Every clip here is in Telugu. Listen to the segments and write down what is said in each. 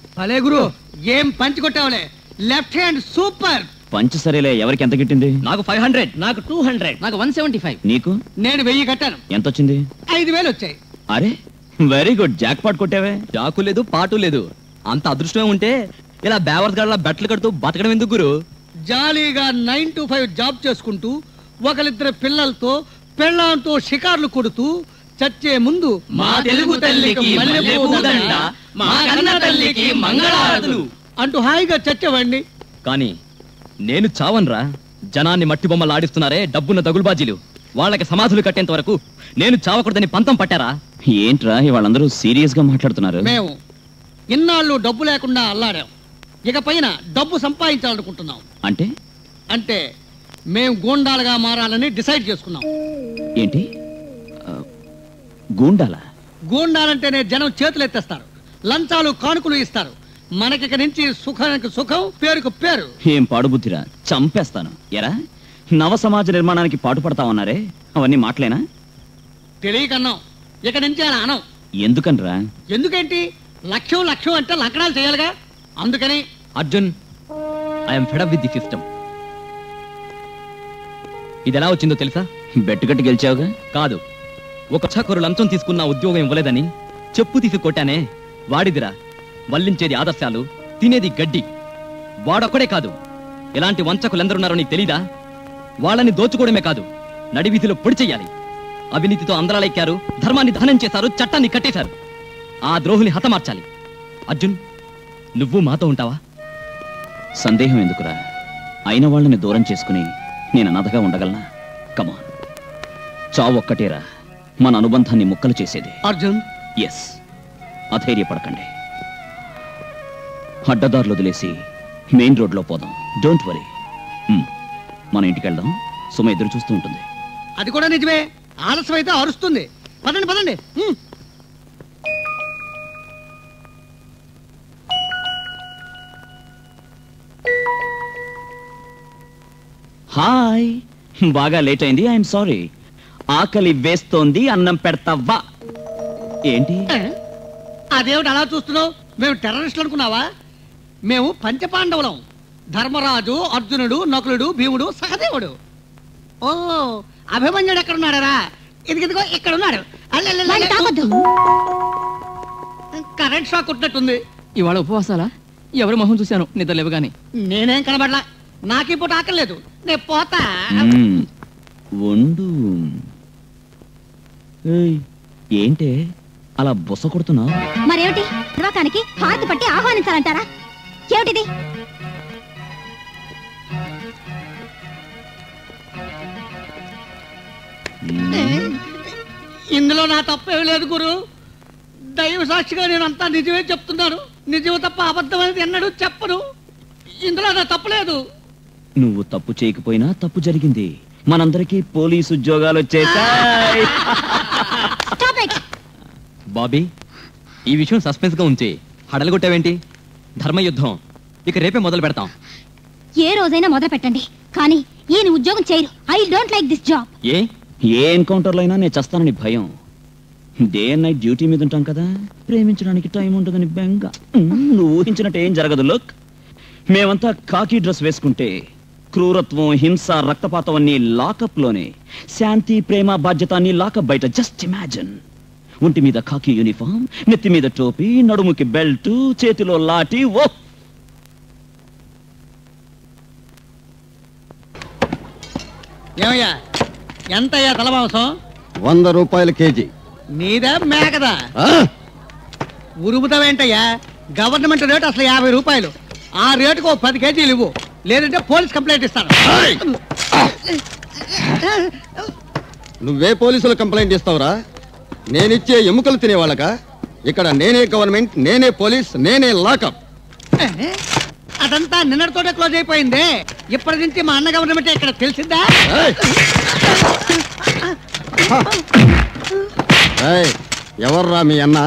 భలే గురు ఏం పంచి కొట్టావులే లెఫ్ట్ హ్యాండ్ సూపర్ పంచ్ సరేలే ఎవరికి ఎంత గిట్టింది నాకు ఫైవ్ హండ్రెడ్ నాకు టూ హండ్రెడ్ నాకు వన్ సెవెంటీ ఫైవ్ నీకు నేను వెయ్యి కట్టాను ఎంత వచ్చింది ఐదు వేలు వచ్చాయి అరే వెరీ గుడ్ జాక్ పాట్ కొట్టావే చాకు లేదు పాటు లేదు అంత అదృష్టమే ఉంటే ఇలా బేవర్స్ గడ్ల బట్టలు కడుతూ బతకడం ఎందుకు గురు జాలీగా నైన్ టు ఫైవ్ జాబ్ చేసుకుంటూ ఒకరిద్దరు పిల్లలతో పెళ్ళాంతో షికార్లు కొడుతూ చచ్చే ముందు మా తెలుగు తల్లికి మల్లెపూ దండ, మా కన్న తల్లికి మంగళహారతులు. అంటూ హాయిగా చచ్చేవాడిని కానీ నేను చావన్రా జనాన్ని మట్టి బొమ్మలు ఆడిస్తున్నారే డబ్బున్న దగులుబాజీలు వాళ్ళకి సమాధులు కట్టేంత వరకు నేను చావకూడదని పంతం పట్టారా ఏంట్రా వాళ్ళందరూ సీరియస్ గా మాట్లాడుతున్నారు మేము ఇన్నాళ్ళు డబ్బు లేకుండా అల్లాడాం ఇక పైన డబ్బు సంపాదించాలనుకుంటున్నాం అంటే అంటే మేము గూండాలుగా మారాలని డిసైడ్ చేసుకున్నాం ఏంటి ఆ, గూండాలా గూండాలంటేనే జనం చేతులు ఎత్తేస్తారు లంచాలు కానుకలు ఇస్తారు మనకిక నుంచి సుఖానికి సుఖం పేరుకు పేరు ఏం పాడుబుద్ధిరా చంపేస్తాను ఎరా నవ సమాజ నిర్మాణానికి పాటుపడతా ఉన్నారే అవన్నీ మాటలేనా తెలియకన్నాం ఇక నుంచి అలా అనం ఎందుకనరా ఎందుకేంటి లక్ష్యం లక్ష్యం అంటే లక్కడాలు చేయాలిగా అందుకని Arjun I'm fed up with the system ఇది ఎలా వచ్చిందో తెలుసా బెట్టు కట్టి గెలిచావుగా కాదు ఒక చకరు లంచం తీసుకున్న ఉద్యోగం ఇవ్వలేదని చెప్పు తీసి కొట్టానే వాడిదిరా వల్లించేది ఆదర్శాలు తినేది గడ్డి వాడొక్కడే కాదు ఇలాంటి వంచకులెందరున్నారో నీకు తెలీదా వాళ్ళని దోచుకోవడమే కాదు నడివీధిలో పొడి చెయ్యాలి అవినీతితో అందరాలెక్కారు ధర్మాన్ని దహనం చేశారు చట్టాన్ని కట్టేశారు ఆ ద్రోహుని హతమార్చాలి అర్జున్ నువ్వు మాతో ఉంటావా సందేహం ఎందుకురా అయిన వాళ్ళని దూరం చేసుకుని నేను అనాథగా ఉండగలనా కమాన్ చావు ఒక్కటేరా మన అనుబంధాన్ని ముక్కలు చేసేది అర్జున్ ఎస్ అధైర్యపడకండి అడ్డదారులు వదిలేసి మెయిన్ రోడ్లో పోదాం డోంట్ వరీ మన ఇంటికి వెళ్దాం సుమ ఎదురు చూస్తూ ఉంటుంది అది కూడా నిజమే ఆలస్యం అయితే అరుస్తుంది పదండి పదండి హ్మ్. హాయ్ బాగా లేట్ అయింది ఐఎమ్ సారీ ఆకలి వేస్తోంది అన్నం పెడతావా ఏంటి ఏ? అదేమిటి అలా చూస్తున్నావు మేము టెర్రరిస్టులు అనుకున్నావా మేము పంచపాండవులం ధర్మరాజు అర్జునుడు నకులుడు భీముడు సహదేవుడు ఓ అభిమన్యుడు ఎక్కడ ఉన్నాడరా ఇదిగిదిగో ఇక్కడ ఉన్నాడు అల్లెల్లెల్లె. వాడిని తాకొద్దు కరెంట్ షాక్ కొట్టినట్టుంది ఇవాళ ఉపవాసాలా ఎవరు మొహం చూశాను నిద్ర లేవగానే నేనేం కనబడలా నాకు ఇప్పుడు ఆకలేదు నేను పోతా మ్మ్. వండు ఏయ్, ఏంటే అలా బుస కొడుతున్నావు మరేమిటి ధ్రువకానికి హారతి పట్టి ఆహ్వానించాలంటారా ఏమిటిది ఇందులో నా తప్పేం లేదు గురు దైవ సాక్షిగా నేను అంతా నిజమే చెప్తున్నాను నిజమే తప్ప అబద్ధం అనేది ఎన్నడూ చెప్పను ఇందులో నా తప్పలేదు నువ్వు తప్పు చేయకపోయినా తప్పు జరిగింది మనందరికీ పోలీసు ఉద్యోగాలు వచ్చేసాయి Stop it! బాబీ ఈ విషయం సస్పెన్స్ గా ఉంచి హడలగొట్టావేంటి ధర్మయుద్ధం ఇక రేపే మొదలు పెడతాం ఏ రోజైనా మొదలు పెట్టండి కానీ ఈయన ఉద్యోగం చేయరు I don't like this job ఏ ఏ ఎన్కౌంటర్లో అయినా నేను చస్తానని భయం డే అండ్ నైట్ డ్యూటీ మీద ఉంటాం కదా ప్రేమించడానికి టైం ఉంటుందని బెంగ ఉమ్, నువ్వు ఊహించినట్టు ఏం జరగదు లుక్ మేమంతా కాకి డ్రెస్ వేసుకుంటే క్రూరత్వం హింస రక్తపాతం అన్ని లాకప్ లోనే శాంతి ప్రేమ బాధ్యత అన్ని లాకప్ బయట జస్ట్ ఇమాజిన్ ఒంటి మీద కాకి యూనిఫామ్ నెత్తి మీద టోపీ నడుముకి బెల్ట్ చేతిలో లాఠీ ఓ ఏమయ్యా ఎంతయ్యా తలమాంసం వంద రూపాయల కేజీ నీదా మేకదా ఆ? ఉరుముతావేంటయ్యా గవర్నమెంట్ రేట్ అసలు యాభై రూపాయలు ఆ రేటుకు ఓ పది కేజీలు ఇవ్వు లేదంటే పోలీస్ కంప్లైంట్ ఇస్తాను ఏయ్! నువ్వే పోలీసులు కంప్లైంట్ ఇస్తావురా నేనిచ్చే ఎముకలు తినేవాళ్ళక ఇక్కడ నేనే గవర్నమెంట్ నేనే పోలీస్ నేనే లాకప్ అదంతా నిన్నటితోటే క్లోజ్ అయిపోయింది ఇప్పటి నుంచి మా అన్న గవర్నమెంట్ ఇక్కడ తెలిసిందా ఏయ్! ఏయ్, ఎవర్రా మీ అన్న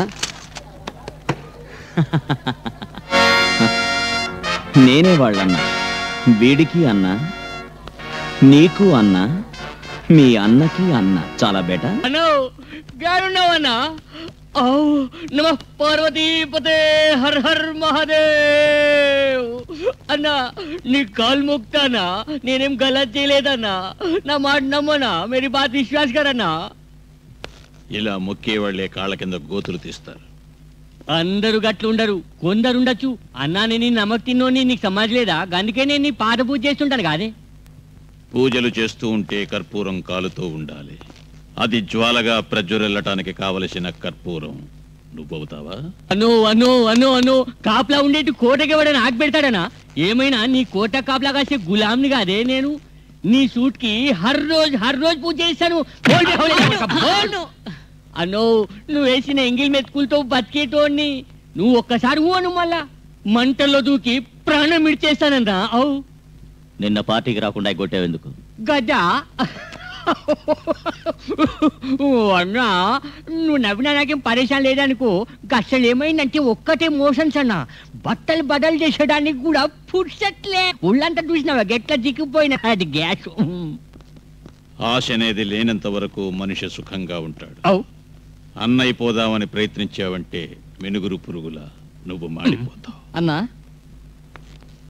నేనే వాళ్ళన్న వీడికి అన్న నీకు అన్న మీ అన్నకి అన్న చాలా బేటా అను గారున్నావన్నా ఔ నమ పార్వతీపతే హర్ హర్ మహాదేవ్ అన్నా నీ కాల్ మొక్తానా నేనేం గలత్ చేయలేదన్నా నా మాట నమ్మనా మేరీ బాత్ విశ్వాస్ కరన్నా ఇలా మొక్కే వాళ్ళే కాళ్ళ కింద గోతులు తీస్తారు అందరూ గట్లుండరు కొందరుండొచ్చు అన్నా నేను నమ్మక తిన్నోని నీకు సమాజ్ లేదా అందుకే నేను నీ పాద పూజ చేస్తుంటాను కాదే పూజలు చేస్తూ ఉంటే కర్పూరం కాలుతూ ఉండాలి అది జ్వాలగా ప్రజ్వరెల్లటానికి కావలసిన కర్పూరం నువ్వవుతావా అను అను అను అను కాపలా ఉండేటి కోటకి ఎవడైనా ఆగి పెడతాడనా ఏమైనా నీ కోట కాపలా కాసే గులాంని కాదే నేను నీ సూట్ కి హర్ రోజు హర్ రోజు పూజ చేస్తాను బోల్ బే హోలే నమక, బోల్. అన్నో నువ్వు వేసిన ఎంగిల్ మెతుకులతో బతికేటోడిని నువ్వు ఒక్కసారి ఊను మళ్ళా మంటల్లో దూకి ప్రాణం ఇడిచేస్తానన్నా అవు నిన్న పార్టీకి రాకుండా కొట్టేవెందుకు గదా ఓ అన్నా నువ్వు నవ్వినా నాకేం పరేషాన్ లేదనుకో అసలు ఏమైందంటే ఒక్కటే మోషన్స్ అన్నా బట్టలు బదలు చేసేయడానికి కూడా పుడ్సట్లే ఒళ్ళంతా చూసినావా గెట్ల దిక్కుపోయిన అది గ్యాస్ ఆశ అనేది లేనంత వరకు మనిషి సుఖంగా ఉంటాడు అవు అన్నైపోదామని ప్రయత్నించావంటే మెనుగురు పురుగుల నువ్వు మాడిపోతావు అన్నా